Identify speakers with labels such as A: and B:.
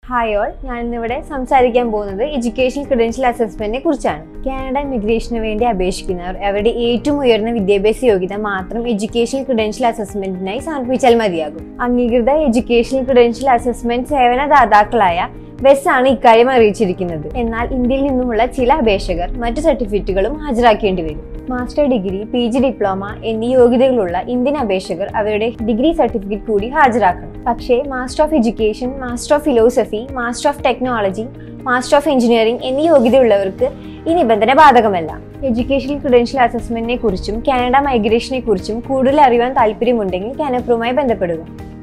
A: hi all ഞാൻ ഇന്നിവിടെ സംസാരിക്കാൻ പോകുന്നത് എഡ്യൂക്കേഷൻ ക്രെഡൻഷ്യൽ അസസ്മെന്റിനെ കുറിച്ചാണ് കാനഡ ഇമിഗ്രേഷന് വേണ്ടി അപേക്ഷിക്കുന്നവർ അവരുടെ ഏറ്റവും ഉയർന്ന വിദ്യാഭ്യാസ യോഗ്യത മാത്രം എഡ്യൂക്കേഷൻ ക്രെഡൻഷ്യൽ അസസ്മെന്റിനായി സമർപ്പിച്ചാൽ മതിയാകും അംഗീകൃത എഡ്യൂക്കേഷൻ ക്രെഡൻഷ്യൽ അസസ്മെന്റ് സേവനദാതാക്കളായ വെസ് ആണ് ഇക്കാര്യം അറിയിച്ചിരിക്കുന്നത് എന്നാൽ ഇന്ത്യയിൽ നിന്നുമുള്ള ചില അപേക്ഷകർ മറ്റു സർട്ടിഫിക്കറ്റുകളും ഹാജരാക്കേണ്ടി വരും master degree P G diploma എന്നീ യോഗ്യതകളുള്ള ഇന്ത്യൻ അപേക്ഷകർ അവരുടെ ഡിഗ്രി സർട്ടിഫിക്കറ്റ് കൂടി ഹാജരാക്കണം പക്ഷേ master of education master of philosophy master of technology master of engineering എന്നീ യോഗ്യതയുള്ളവർക്ക് ഈ നിബന്ധന ബാധകമല്ല എഡ്യൂക്കേഷൻ ക്രെഡൻഷ്യൽ അസസ്മെന്റിനെ കുറിച്ചും കാനഡ മൈഗ്രേഷനെ കുറിച്ചും കൂടുതൽ അറിയാൻ താല്പര്യമുണ്ടെങ്കിൽ കാനപ്രുമായി ബന്ധപ്പെടുക